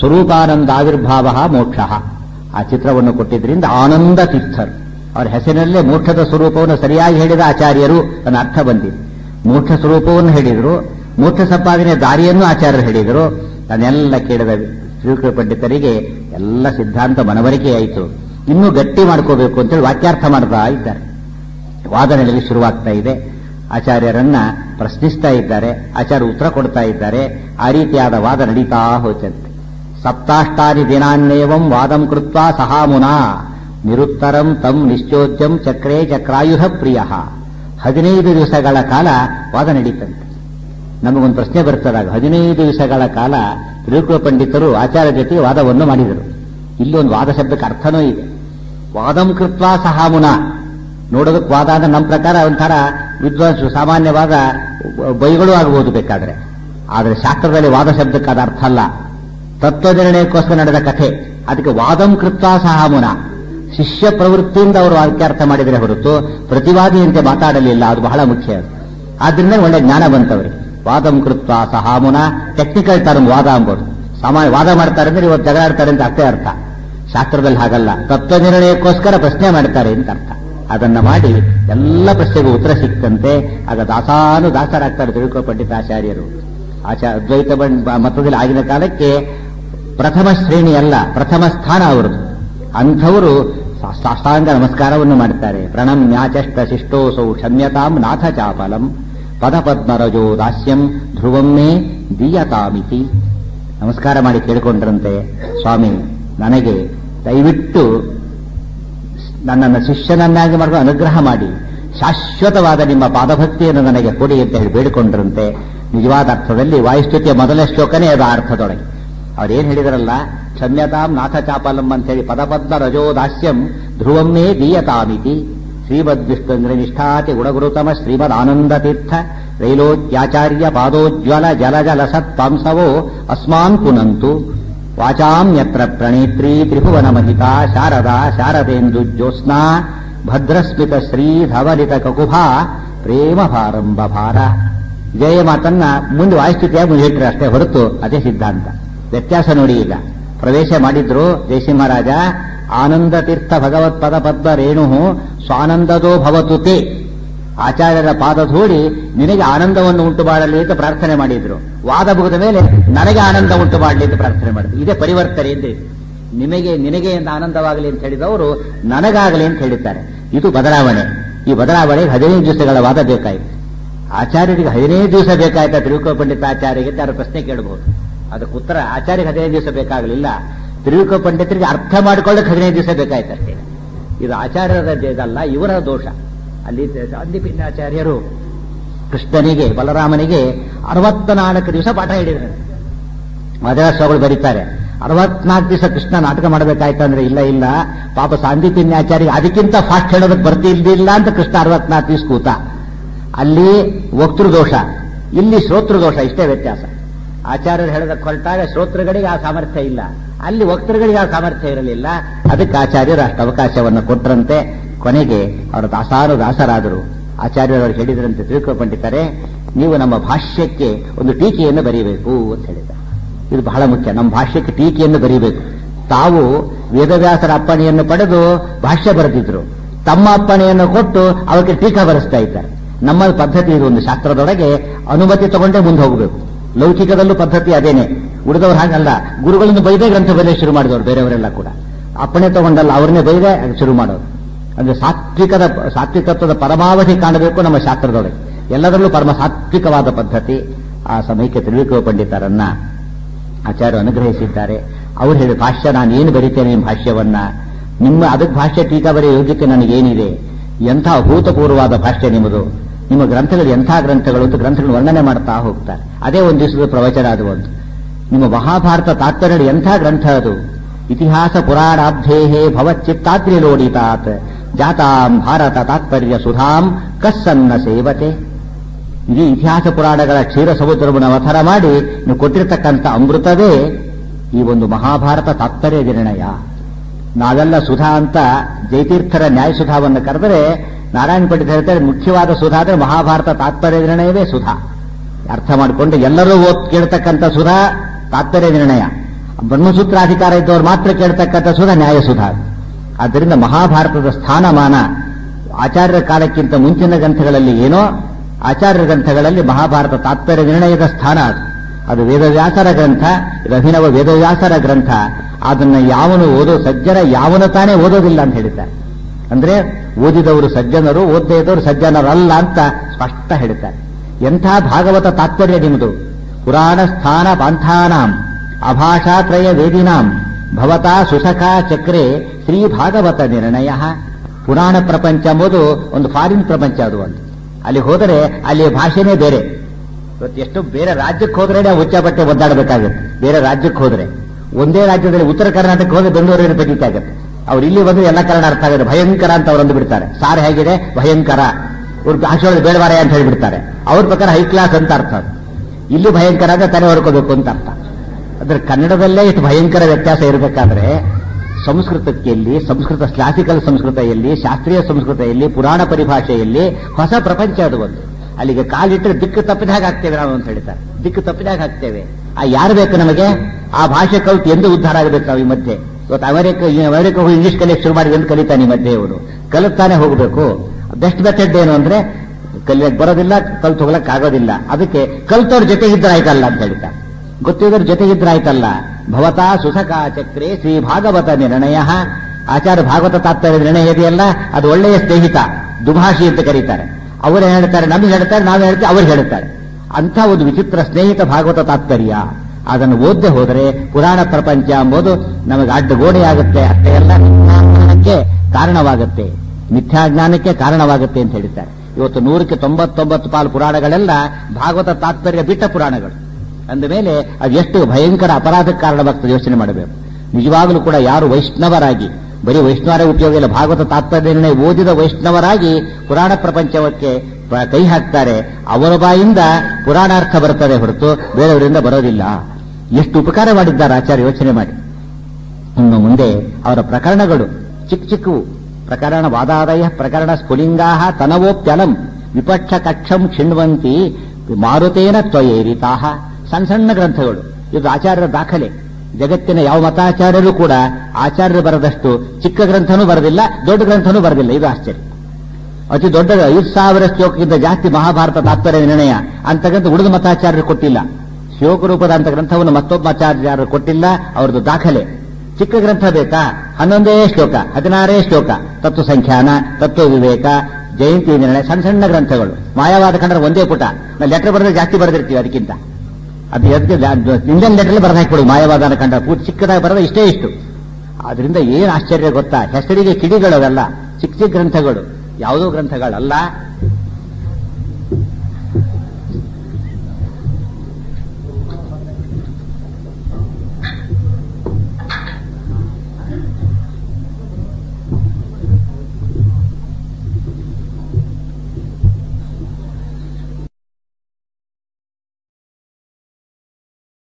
ಸ್ವರೂಪಾನಂದ ಆವಿರ್ಭಾವ ಮೋಕ್ಷ ಆ ಚಿತ್ರವನ್ನು ಕೊಟ್ಟಿದ್ರಿಂದ ಆನಂದ ತೀರ್ಥರು ಅವರ ಹೆಸರಿನಲ್ಲೇ ಮೋಕ್ಷದ ಸ್ವರೂಪವನ್ನು ಸರಿಯಾಗಿ ಹೇಳಿದ ಆಚಾರ್ಯರು ಅನ್ನೋ ಅರ್ಥ ಬಂದಿದೆ ಮೋಕ್ಷ ಸ್ವರೂಪವನ್ನು ಹೇಳಿದರು ಮೋಕ್ಷ ಸಂಪಾದನೆ ದಾರಿಯನ್ನು ಆಚಾರ್ಯರು ಹೇಳಿದರು ಅದನ್ನೆಲ್ಲ ಕೇಳಿದ ಶ್ರೀಕೃಷ್ಣ ಪಂಡಿತರಿಗೆ ಎಲ್ಲ ಸಿದ್ಧಾಂತ ಮನವರಿಕೆಯಾಯಿತು ಇನ್ನೂ ಗಟ್ಟಿ ಮಾಡ್ಕೋಬೇಕು ಅಂತೇಳಿ ವಾಕ್ಯಾರ್ಥ ಮಾಡ್ತಾ ಇದ್ದಾರೆ ವಾದ ನಡೆಯಲು ಶುರುವಾಗ್ತಾ ಇದೆ ಆಚಾರ್ಯರನ್ನ ಪ್ರಶ್ನಿಸ್ತಾ ಇದ್ದಾರೆ ಆಚಾರ್ಯ ಉತ್ತರ ಕೊಡ್ತಾ ಇದ್ದಾರೆ ಆ ರೀತಿಯಾದ ವಾದ ನಡೀತಾ ಹೋಚಂತೆ ಸಪ್ತಾಷ್ಟಾನಿ ದಿನಾನ್ನೇವಂ ವಾದಂ ಕೃತ್ವಾ ಸಹಾಮುನಾ ನಿರುತ್ತರಂ ತಂ ನಿಶ್ಚೋದ್ಯಂ ಚಕ್ರೇ ಚಕ್ರಾಯುಧ ಪ್ರಿಯ ಹದಿನೈದು ದಿವಸಗಳ ಕಾಲ ವಾದ ನಡೀತಂತೆ ನಮಗೊಂದು ಪ್ರಶ್ನೆ ಬರ್ತದಾಗ ಹದಿನೈದು ದಿವಸಗಳ ಕಾಲ ತಿರುಕುಳ ಪಂಡಿತರು ಆಚಾರ್ಯ ಜೊತೆ ವಾದವನ್ನು ಮಾಡಿದರು ಇಲ್ಲಿ ಒಂದು ವಾದ ಶಬ್ದಕ್ಕೆ ಅರ್ಥನೂ ಇದೆ ವಾದಂ ಕೃತ್ವಾ ಸಹಾಮುನ ನೋಡೋದಕ್ಕೆ ವಾದ ಅಂದ್ರೆ ನಮ್ಮ ಪ್ರಕಾರ ಒಂಥರ ವಿದ್ವಾಂಸರು ಸಾಮಾನ್ಯವಾದ ಬೈಗಳು ಆಗಬಹುದು ಬೇಕಾದ್ರೆ ಆದರೆ ಶಾಸ್ತ್ರದಲ್ಲಿ ವಾದ ಶಬ್ದಕ್ಕೆ ಅದು ಅರ್ಥ ಅಲ್ಲ ತತ್ವ ನಿರ್ಣಯಕ್ಕೋಸ್ಕರ ನಡೆದ ಕಥೆ ಅದಕ್ಕೆ ವಾದಂ ಕೃತ್ವಾ ಸಹಾಮುನ ಶಿಷ್ಯ ಪ್ರವೃತ್ತಿಯಿಂದ ಅವರು ವಾಕ್ಯಾರ್ಥ ಮಾಡಿದರೆ ಹೊರತು ಪ್ರತಿವಾದಿಯಂತೆ ಮಾತಾಡಲಿಲ್ಲ ಅದು ಬಹಳ ಮುಖ್ಯ ಆದ್ರಿಂದ ಒಳ್ಳೆ ಜ್ಞಾನ ಬಂತವರಿಗೆ ವಾದಂ ಕೃತ್ವ ಸಹಾಮುನ ಟೆಕ್ನಿಕಲ್ ಟರ್ಮ್ ವಾದ ಅಂಬೋದು ಸಾಮಾನ್ಯ ವಾದ ಮಾಡ್ತಾರೆ ಅಂದ್ರೆ ಇವತ್ತು ಜಗಳಾಡ್ತಾರೆ ಅಂತ ಅಷ್ಟೇ ಅರ್ಥ ಶಾಸ್ತ್ರದಲ್ಲಿ ಹಾಗಲ್ಲ ತತ್ವ ನಿರ್ಣಯಕ್ಕೋಸ್ಕರ ಪ್ರಶ್ನೆ ಮಾಡ್ತಾರೆ ಅಂತ ಅರ್ಥ ಅದನ್ನ ಮಾಡಿ ಎಲ್ಲ ಪ್ರಶ್ನೆಗೂ ಉತ್ತರ ಸಿಕ್ತಂತೆ ಆಗ ದಾಸಾನು ದಾಸರಾಗ್ತಾರೆ ತಿಳ್ಕೊ ಪಂಡಿತಾಚಾರ್ಯರು ಆಚಾ ಅದ್ವೈತ ಬಂ- ಮತದಲ್ಲಿ ಆಗಿನ ಕಾಲಕ್ಕೆ ಪ್ರಥಮ ಶ್ರೇಣಿ ಅಲ್ಲ ಪ್ರಥಮ ಸ್ಥಾನ ಅವರದು ಅಂಥವರು ಸಾ- ಸಾಷ್ಟಾಂಗ ನಮಸ್ಕಾರವನ್ನು ಮಾಡ್ತಾರೆ ಪ್ರಣಮ್ಯಾಚಷ್ಟ ಶಿಷ್ಟೋಸೌ ಕ್ಷಮ್ಯತಾಂ ನಾಥ ಚಾಪಲಂ ಪದಪದ್ಮರಜೋ ದಾಸ್ಯಂ ಧ್ರುವಮ್ಮೇ ದೀಯತಾಮಿತಿ ನಮಸ್ಕಾರ ಮಾಡಿ ಕೇಳಿಕೊಂಡ್ರಂತೆ ಸ್ವಾಮಿ ನನಗೆ ದಯವಿಟ್ಟು ನನ್ನನ್ನು ಶಿಷ್ಯನನ್ನಾಗಿ ಮಾಡುವ ಅನುಗ್ರಹ ಮಾಡಿ ಶಾಶ್ವತವಾದ ನಿಮ್ಮ ಪಾದಭಕ್ತಿಯನ್ನು ನನಗೆ ಕೊಡಿ ಅಂತ ಹೇಳಿ ಬೇಡಿಕೊಂಡ್ರಂತೆ ನಿಜವಾದ ಅರ್ಥದಲ್ಲಿ ವಾಯುಸ್ತುತಿಯ ಮೊದಲ ಶ್ಲೋಕನೇ ಅದು ಆ ಅರ್ಥದೊಳಗೆ ಅವ್ರೇನ್ ಹೇಳಿದ್ರಲ್ಲ ಕ್ಷಮ್ಯತಾಂ ನಾಥ ಚಾಪಲಂ ಅಂತ ಹೇಳಿ ಪದಪದ್ಮ ರಜೋ ದಾಸ್ಯಂ ಧ್ರುವಮ್ಮೇ ದೀಯತಾಮಿತಿ ಶ್ರೀಮದ್ ವಿಷ್ಣುಂದ್ರ ನಿಷ್ಠಾತಿ ಗುಣಗುರುತಮ ಶ್ರೀಮದ್ ಆನಂದ ತೀರ್ಥ ರೈಲೋದ್ಯಾಚಾರ್ಯ ಪಾದೋಜ್ವಲ ಜಲ ಜಲ ಸತ್ಪಾಂಸವೋ ಅಸ್ಮಾನ್ ಪುನಂತು ವಾಚಾಮ್ಯತ್ರ ಪ್ರಣೇತ್ರಿ ತ್ರಿಭುವನ ಮಹಿತಾ ಶಾರದಾ ಶಾರದೇಂದು ಜ್ಯೋತ್ಸ್ನಾ ಭದ್ರಸ್ಮಿತ ಶ್ರೀ ಧವಲಿತ ಕಕುಭಾ ಪ್ರೇಮ ಭಾರಂಭ ಭಾರ ಜಯ ಮಾತನ್ನ ಮುಂದೆ ವಾಯುಸ್ಥಿತಿಯಾಗಿ ಮುಂದೆ ಇಟ್ಟರೆ ಅಷ್ಟೇ ಹೊರತು ಅದೇ ಸಿದ್ಧಾಂತ ವ್ಯತ್ಯಾಸ ನೋಡಿ ಈಗ ಪ್ರವೇಶ ಮಾಡಿದ್ರು ಜಯಸಿಂಹರಾಜ ಆನಂದ ತೀರ್ಥ ಭಗವತ್ ಪದ ಪದ್ಮ ರೇಣು ಸ್ವಾನಂದದೋ ಭವತು ತೇ ಆಚಾರ್ಯರ ಪಾದ ಧೂಳಿ ನಿನಗೆ ಆನಂದವನ್ನು ಉಂಟು ಮಾಡಲಿ ಅಂತ ಪ್ರಾರ್ಥನೆ ಮಾಡಿದ್ರು ವಾದ ಮುಗಿದ ಮೇಲೆ ನನಗೆ ಆನಂದ ಉಂಟು ಮಾಡಲಿ ಅಂತ ಪ್ರಾರ್ಥನೆ ಮಾಡಿದ್ರು ಇದೇ ಪರಿವರ್ತನೆ ಎಂದ್ರೆ ನಿಮಗೆ ನಿನಗೆ ಅಂತ ಆನಂದವಾಗಲಿ ಅಂತ ಹೇಳಿದವರು ನನಗಾಗಲಿ ಅಂತ ಹೇಳಿದ್ದಾರೆ ಇದು ಬದಲಾವಣೆ ಈ ಬದಲಾವಣೆಗೆ ಹದಿನೈದು ದಿವಸಗಳ ವಾದ ಬೇಕಾಯಿತು ಆಚಾರ್ಯರಿಗೆ ಹದಿನೈದು ದಿವಸ ಬೇಕಾಯ್ತಾ ತಿರುಕೋ ಪಂಡಿತ ಆಚಾರ್ಯರಿಗೆ ಯಾರು ಪ್ರಶ್ನೆ ಕೇಳಬಹುದು ಅದಕ್ಕೆ ಉತ್ತರ ಆಚಾರ್ಯರಿಗೆ ಹದಿನೈದು ದಿವಸ ಬೇಕಾಗಲಿಲ್ಲ ತಿರುಕೋ ಪಂಡಿತರಿಗೆ ಅರ್ಥ ಮಾಡ್ಕೊಳ್ಳಕ್ಕೆ ಹದಿನೈದು ದಿವಸ ಬೇಕಾಯ್ತಷ್ಟೇ ಇದು ಆಚಾರ್ಯರ ಇದಲ್ಲ ಇವರ ದೋಷ ಅಲ್ಲಿ ಆಚಾರ್ಯರು ಕೃಷ್ಣನಿಗೆ ಬಲರಾಮನಿಗೆ ಅರವತ್ತ ನಾಲ್ಕು ದಿವಸ ಪಾಠ ಹೇಳಿದ್ದಾರೆ ಮದರಸ್ವಾಗಳು ಬರೀತಾರೆ ಅರವತ್ನಾಲ್ಕು ದಿವಸ ಕೃಷ್ಣ ನಾಟಕ ಮಾಡಬೇಕಾಯ್ತಂದ್ರೆ ಇಲ್ಲ ಇಲ್ಲ ಪಾಪ ಸಾಂದೀಪಿನ್ಯಾಚಾರ್ಯ ಅದಕ್ಕಿಂತ ಫಾಸ್ಟ್ ಹೇಳೋದಕ್ಕೆ ಬರ್ತಿಲ್ಲ ಅಂತ ಕೃಷ್ಣ ಅರವತ್ನಾಲ್ಕು ದಿವಸ ಕೂತ ಅಲ್ಲಿ ವಕ್ತೃ ದೋಷ ಇಲ್ಲಿ ಶ್ರೋತೃ ದೋಷ ಇಷ್ಟೇ ವ್ಯತ್ಯಾಸ ಆಚಾರ್ಯರು ಹೇಳೋದಕ್ಕೆ ಹೊರಟಾಗ ಶ್ರೋತೃಗಳಿಗೆ ಆ ಸಾಮರ್ಥ್ಯ ಇಲ್ಲ ಅಲ್ಲಿ ವಕ್ತೃಗಳಿಗೆ ಆ ಸಾಮರ್ಥ್ಯ ಇರಲಿಲ್ಲ ಅದಕ್ಕೆ ಆಚಾರ್ಯರು ಅಷ್ಟು ಅವಕಾಶವನ್ನು ಕೊಟ್ಟರಂತೆ ಕೊನೆಗೆ ಅವರ ದಾಸಾರು ದಾಸರಾದರು ಆಚಾರ್ಯರು ಅವರು ಹೇಳಿದ್ರಂತೆ ತಿಳ್ಕೊಂಡ್ಬಿಟ್ಟಿದ್ದಾರೆ ನೀವು ನಮ್ಮ ಭಾಷ್ಯಕ್ಕೆ ಒಂದು ಟೀಕೆಯನ್ನು ಬರೀಬೇಕು ಅಂತ ಹೇಳಿದ್ದಾರೆ ಇದು ಬಹಳ ಮುಖ್ಯ ನಮ್ಮ ಭಾಷ್ಯಕ್ಕೆ ಟೀಕೆಯನ್ನು ಬರೀಬೇಕು ತಾವು ವೇದವ್ಯಾಸರ ಅಪ್ಪಣೆಯನ್ನು ಪಡೆದು ಭಾಷ್ಯ ಬರೆದಿದ್ರು ತಮ್ಮ ಅಪ್ಪಣೆಯನ್ನು ಕೊಟ್ಟು ಅವಕ್ಕೆ ಟೀಕಾ ಬರೆಸ್ತಾ ಇದ್ದಾರೆ ನಮ್ಮ ಪದ್ಧತಿ ಇದು ಒಂದು ಶಾಸ್ತ್ರದೊಳಗೆ ಅನುಮತಿ ತಗೊಂಡೇ ಮುಂದೆ ಹೋಗಬೇಕು ಲೌಕಿಕದಲ್ಲೂ ಪದ್ಧತಿ ಅದೇನೆ ಉಳಿದವರು ಹಾಗಲ್ಲ ಗುರುಗಳನ್ನು ಬೈದೇ ಗ್ರಂಥ ಬರೆಯ ಶುರು ಮಾಡಿದವರು ಬೇರೆಯವರೆಲ್ಲ ಕೂಡ ಅಪ್ಪಣೆ ತಗೊಂಡಲ್ಲ ಅವ್ರನ್ನೇ ಬೈದೇ ಶುರು ಮಾಡೋದು ಅಂದ್ರೆ ಸಾತ್ವಿಕದ ಸಾತ್ವಿಕತ್ವದ ಪರಮಾವಧಿ ಕಾಣಬೇಕು ನಮ್ಮ ಶಾಸ್ತ್ರದೊಳಗೆ ಎಲ್ಲದರಲ್ಲೂ ಪರಮ ಸಾತ್ವಿಕವಾದ ಪದ್ಧತಿ ಆ ಸಮಯಕ್ಕೆ ತಿರುವಿಕೋ ಪಂಡಿತರನ್ನ ಆಚಾರ್ಯ ಅನುಗ್ರಹಿಸಿದ್ದಾರೆ ಅವ್ರು ಹೇಳಿ ಭಾಷ್ಯ ನಾನು ಏನು ಬರೀತೇನೆ ನಿಮ್ಮ ಭಾಷ್ಯವನ್ನ ನಿಮ್ಮ ಅದಕ್ಕೆ ಭಾಷ್ಯ ಟೀಕಾ ಬರೆಯೋ ಯೋಗ್ಯತೆ ನನಗೇನಿದೆ ಎಂಥ ಅಭೂತಪೂರ್ವವಾದ ಭಾಷ್ಯ ನಿಮ್ಮದು ನಿಮ್ಮ ಗ್ರಂಥಗಳು ಎಂಥ ಗ್ರಂಥಗಳು ಅಂತ ಗ್ರಂಥಗಳನ್ನು ವರ್ಣನೆ ಮಾಡ್ತಾ ಹೋಗ್ತಾರೆ ಅದೇ ಒಂದು ದಿವಸದ ಪ್ರವಚನ ಅದು ಒಂದು ನಿಮ್ಮ ಮಹಾಭಾರತ ತಾತ್ಪರ್ಯ ಎಂಥ ಗ್ರಂಥ ಅದು ಇತಿಹಾಸ ಪುರಾಣಾಬ್ಧೇಹೇ ಭವಚ್ಚಿತ್ತಾದ್ರಿ ಲೋಡಿತಾತ್ ಜಾತಾಂ ಭಾರತ ತಾತ್ಪರ್ಯ ಸುಧಾಂ ಕಸ್ಸನ್ನ ಸೇವತೆ ಇಡೀ ಇತಿಹಾಸ ಪುರಾಣಗಳ ಕ್ಷೀರ ಸಮುದ್ರವನ್ನು ಅವತಾರ ಮಾಡಿ ನೀವು ಕೊಟ್ಟಿರ್ತಕ್ಕಂಥ ಅಮೃತವೇ ಈ ಒಂದು ಮಹಾಭಾರತ ತಾತ್ಪರ್ಯ ನಿರ್ಣಯ ನಾವೆಲ್ಲ ಸುಧಾ ಅಂತ ಜಯತೀರ್ಥರ ನ್ಯಾಯ ಸುಧಾವನ್ನು ಕರೆದರೆ ನಾರಾಯಣ ಪಂಡಿತ ಹೇಳ್ತಾರೆ ಮುಖ್ಯವಾದ ಸುಧಾ ಅಂದ್ರೆ ಮಹಾಭಾರತ ತಾತ್ಪರ್ಯ ನಿರ್ಣಯವೇ ಸುಧಾ ಅರ್ಥ ಮಾಡಿಕೊಂಡು ಎಲ್ಲರೂ ಓದ್ ಕೇಳ್ತಕ್ಕಂಥ ಸುಧಾ ತಾತ್ಪರ್ಯ ನಿರ್ಣಯ ಬ್ರಹ್ಮಸೂತ್ರಾಧಿಕಾರ ಇದ್ದವರು ಮಾತ್ರ ಕೇಳ್ತಕ್ಕಂಥ ಸುಧಾ ನ್ಯಾಯಸುಧಾ ಆದ್ದರಿಂದ ಮಹಾಭಾರತದ ಸ್ಥಾನಮಾನ ಆಚಾರ್ಯರ ಕಾಲಕ್ಕಿಂತ ಮುಂಚಿನ ಗ್ರಂಥಗಳಲ್ಲಿ ಏನೋ ಆಚಾರ್ಯ ಗ್ರಂಥಗಳಲ್ಲಿ ಮಹಾಭಾರತ ತಾತ್ಪರ್ಯ ನಿರ್ಣಯದ ಸ್ಥಾನ ಅದು ಅದು ವೇದವ್ಯಾಸರ ಗ್ರಂಥ ಇದು ಅಭಿನವ ವೇದವ್ಯಾಸರ ಗ್ರಂಥ ಅದನ್ನ ಯಾವನು ಓದೋ ಸಜ್ಜನ ಯಾವನು ತಾನೇ ಓದೋದಿಲ್ಲ ಅಂತ ಹೇಳಿದ್ದಾರೆ ಅಂದ್ರೆ ಓದಿದವರು ಸಜ್ಜನರು ಓದದೇ ಇದ್ದವರು ಸಜ್ಜನರಲ್ಲ ಅಂತ ಸ್ಪಷ್ಟ ಹೇಳ್ತಾರೆ ಎಂಥ ಭಾಗವತ ತಾತ್ಪರ್ಯ ನಿಮ್ಮದು ಪುರಾಣ ಸ್ಥಾನ ಪಾಂಥಾನಾಂ ಅಭಾಷಾತ್ರಯ ವೇದಿನಾಂ ಭವತಾ ಸುಸಖಾ ಚಕ್ರೆ ಶ್ರೀ ಭಾಗವತ ನಿರ್ಣಯ ಪುರಾಣ ಪ್ರಪಂಚ ಎಂಬುದು ಒಂದು ಫಾರಿನ್ ಪ್ರಪಂಚ ಅದು ಒಂದು ಅಲ್ಲಿ ಹೋದರೆ ಅಲ್ಲಿ ಭಾಷೆನೇ ಬೇರೆ ಇವತ್ತು ಎಷ್ಟು ಬೇರೆ ರಾಜ್ಯಕ್ಕೆ ಹೋದ್ರೆ ನಾವು ಹುಚ್ಚ ಬಟ್ಟೆ ಒದ್ದಾಡಬೇಕಾಗುತ್ತೆ ಬೇರೆ ರಾಜ್ಯಕ್ಕೆ ಹೋದ್ರೆ ಒಂದೇ ರಾಜ್ಯದಲ್ಲಿ ಉತ್ತರ ಕರ್ನಾಟಕಕ್ಕೆ ಹೋದ್ರೆ ಬೆಂಗಳೂರಿನ ಪೆಟ್ಟಿಕಾಗುತ್ತೆ ಅವ್ರು ಇಲ್ಲಿ ಬಂದ್ರೆ ಎಲ್ಲ ಕನ್ನಡ ಅರ್ಥ ಆಗುತ್ತೆ ಭಯಂಕರ ಅಂತ ಅವರೊಂದು ಬಿಡ್ತಾರೆ ಸಾರ್ ಹೇಗಿದೆ ಭಯಂಕರ ಇವ್ರು ಭಾಷೆ ಒಳಗೆ ಬೇಡವಾರೆ ಅಂತ ಹೇಳಿಬಿಡ್ತಾರೆ ಅವ್ರ ಪ್ರಕಾರ ಹೈ ಕ್ಲಾಸ್ ಅಂತ ಅರ್ಥ ಅದು. ಇಲ್ಲಿ ಭಯಂಕರ ಅಂದ್ರೆ ತಲೆ ಹೊರ್ಕೋಬೇಕು ಅಂತ ಅರ್ಥ ಅಂದ್ರೆ ಕನ್ನಡದಲ್ಲೇ ಇಷ್ಟು ಭಯಂಕರ ವ್ಯತ್ಯಾಸ ಇರಬೇಕಾದ್ರೆ ಸಂಸ್ಕೃತಕ್ಕೆ ಎಲ್ಲಿ ಸಂಸ್ಕೃತ ಕ್ಲಾಸಿಕಲ್ ಸಂಸ್ಕೃತ ಎಲ್ಲಿ ಶಾಸ್ತ್ರೀಯ ಸಂಸ್ಕೃತ ಎಲ್ಲಿ ಪುರಾಣ ಪರಿಭಾಷೆಯಲ್ಲಿ ಹೊಸ ಪ್ರಪಂಚ ಅದು ಒಂದು ಅಲ್ಲಿಗೆ ಕಾಲಿಟ್ಟರೆ ದಿಕ್ಕು ತಪ್ಪಿದಾಗ ಆಗ್ತೇವೆ ನಾವು ಅಂತ ಹೇಳ್ತಾರೆ ದಿಕ್ಕು ತಪ್ಪಿದಾಗ ಆಗ್ತೇವೆ ಆ ಯಾರು ಬೇಕು ನಮಗೆ ಆ ಭಾಷೆ ಕಲ್ತು ಎಂದು ಉದ್ಧಾರ ಆಗಬೇಕು ನಾವು ಈ ಮಧ್ಯೆ ಇವತ್ತು ಅಮೆರಿಕ ಈ ಅಮೆರಿಕ ಹೋಗಿ ಇಂಗ್ಲಿಷ್ ಕಲಿಯಕ್ಕೆ ಶುರು ಮಾಡಿದ್ರೆ ಅಂತ ಕಲಿತಾನೆ ಈ ಮಧ್ಯೆ ಇವನು ಕಲಿತಾನೆ ಹೋಗಬೇಕು ಬೆಸ್ಟ್ ಮೆಥಡ್ ಏನು ಅಂದ್ರೆ ಕಲಿಯಕ್ಕೆ ಬರೋದಿಲ್ಲ ಕಲ್ತು ಹೋಗ್ಲಕ್ ಆಗೋದಿಲ್ಲ ಅದಕ್ಕೆ ಕಲ್ತವ್ರ ಜೊತೆಗಿದ್ರೆ ಆಯ್ತಲ್ಲ ಅಂತ ಹೇಳ್ತಾರೆ ಗೊತ್ತಿದ್ದವ್ರ ಜೊತೆಗಿದ್ರೆ ಆಯ್ತಲ್ಲ ಭವತಾ ಸುಸಖಾ ಚಕ್ರೆ ಶ್ರೀ ಭಾಗವತ ನಿರ್ಣಯ ಆಚಾರ ಭಾಗವತ ತಾತ್ಪರ್ಯ ನಿರ್ಣಯ ಇದೆಯಲ್ಲ ಅದು ಒಳ್ಳೆಯ ಸ್ನೇಹಿತ ದುಭಾಷಿ ಅಂತ ಕರೀತಾರೆ ಅವರು ಹೇಳ್ತಾರೆ ನಮಗೆ ಹೇಳ್ತಾರೆ ನಾವು ಹೇಳ್ತೇವೆ ಅವ್ರು ಹೇಳ್ತಾರೆ ಅಂತ ಒಂದು ವಿಚಿತ್ರ ಸ್ನೇಹಿತ ಭಾಗವತ ತಾತ್ಪರ್ಯ ಅದನ್ನು ಓದದೆ ಹೋದರೆ ಪುರಾಣ ಪ್ರಪಂಚ ಎಂಬುದು ನಮಗೆ ಅಡ್ಡಗೋಡೆ ಆಗುತ್ತೆ ಅಷ್ಟೇ ಎಲ್ಲ ಮಿಥ್ಯಾಜ್ಞಾನಕ್ಕೆ ಕಾರಣವಾಗುತ್ತೆ ಮಿಥ್ಯಾಜ್ಞಾನಕ್ಕೆ ಕಾರಣವಾಗುತ್ತೆ ಅಂತ ಹೇಳ್ತಾರೆ ಇವತ್ತು ನೂರಕ್ಕೆ ತೊಂಬತ್ತೊಂಬತ್ತು ಪಾಲು ಪುರಾಣಗಳೆಲ್ಲ ಭಾಗವತ ತಾತ್ಪರ್ಯ ಬಿಟ್ಟ ಪುರಾಣಗಳು ಅಂದ ಮೇಲೆ ಅದು ಎಷ್ಟು ಭಯಂಕರ ಅಪರಾಧಕ್ಕೆ ಕಾರಣವಾಗ್ತದೆ ಯೋಚನೆ ಮಾಡಬೇಕು ನಿಜವಾಗಲೂ ಕೂಡ ಯಾರು ವೈಷ್ಣವರಾಗಿ ಬರೀ ವೈಷ್ಣವರ ಉಪಯೋಗ ಇಲ್ಲ ಭಾಗವತ ತಾತ್ಪರ್ಯ ನಿರ್ಣಯ ಓದಿದ ವೈಷ್ಣವರಾಗಿ ಪುರಾಣ ಪ್ರಪಂಚಕ್ಕೆ ಪ- ಕೈ ಹಾಕ್ತಾರೆ ಅವರ ಬಾಯಿಂದ ಪುರಾಣಾರ್ಥ ಬರ್ತದೆ ಹೊರತು ಬೇರೆಯವರಿಂದ ಬರೋದಿಲ್ಲ ಎಷ್ಟು ಉಪಕಾರ ಮಾಡಿದ್ದಾರೆ ಆಚಾರ್ಯ ಯೋಚನೆ ಮಾಡಿ ಇನ್ನು ಮುಂದೆ ಅವರ ಪ್ರಕರಣಗಳು ಚಿಕ್ಕ ಚಿಕ್ಕವು ಪ್ರಕರಣ ವಾದಾದಯ ಪ್ರಕರಣ ಸ್ಫುಲಿಂಗಾ ತನವೋಪ್ಯಲಂ ವಿಪಕ್ಷ ಕಕ್ಷಂ ಕ್ಷಿಣ್ವಂತಿ ಮಾರುತೇನ ತ್ವಯೇರಿತಾ ಸಣ್ಣ ಸಣ್ಣ ಗ್ರಂಥಗಳು ಇದು ಆಚಾರ್ಯರ ದಾಖಲೆ ಜಗತ್ತಿನ ಯಾವ ಮತಾಚಾರ್ಯರು ಕೂಡ ಆಚಾರ್ಯರು ಬರದಷ್ಟು ಚಿಕ್ಕ ಗ್ರಂಥನೂ ಬರದಿಲ್ಲ ದೊಡ್ಡ ಗ್ರಂಥನೂ ಬರದಿಲ್ಲ ಇದು ಆಶ್ಚರ್ಯ ಅತಿ ದೊಡ್ಡ ಐದು ಸಾವಿರ ಶ್ಲೋಕಕ್ಕಿಂತ ಜಾಸ್ತಿ ಮಹಾಭಾರತ ತಾತ್ಪರ್ಯ ನಿರ್ಣಯ ಅಂತ ಗ್ರಂಥ ಉಳಿದ ಮತಾಚಾರ್ಯರು ಕೊಟ್ಟಿಲ್ಲ ಶ್ಲೋಕ ರೂಪದ ಅಂತ ಗ್ರಂಥವನ್ನು ಮತ್ತೊಬ್ಬ ಆಚಾರ್ಯರು ಕೊಟ್ಟಿಲ್ಲ ಅವ್ರದ್ದು ದಾಖಲೆ ಚಿಕ್ಕ ಗ್ರಂಥ ಬೇಕಾ ಹನ್ನೊಂದೇ ಶ್ಲೋಕ ಹದಿನಾರೇ ಶ್ಲೋಕ ತತ್ವ ಸಂಖ್ಯಾನ ತತ್ವ ವಿವೇಕ ಜಯಂತಿ ನಿರ್ಣಯ ಸಣ್ಣ ಸಣ್ಣ ಗ್ರಂಥಗಳು ಮಾಯವಾದ ಕಂಡ್ರೆ ಒಂದೇ ಪುಟ ನಾವು ಲೆಟರ್ ಬರೆದ್ರೆ ಜಾಸ್ತಿ ಬರೆದಿರ್ತೀವಿ ಅದಕ್ಕಿಂತ ಅದು ಎದಕ್ಕೆ ಇಂಡಿಯನ್ ಲೆಟರ್ ಬರೆದು ಹಾಕ್ಬಿಡು ಮಾಯವಾದನ ಕಂಡ ಪೂರ್ತಿ ಚಿಕ್ಕದಾಗಿ ಬರೆದ ಇಷ್ಟೇ ಇಷ್ಟು ಆದ್ರಿಂದ ಏನ್ ಆಶ್ಚರ್ಯ ಗೊತ್ತಾ ಹೆಸರಿಗೆ ಕಿಡಿಗಳವೆಲ್ಲ ಚಿಕ್ಕ ಚಿಕ್ಕ ಗ್ರಂಥಗಳು ಯಾವುದೋ ಗ್ರಂಥಗಳಲ್ಲ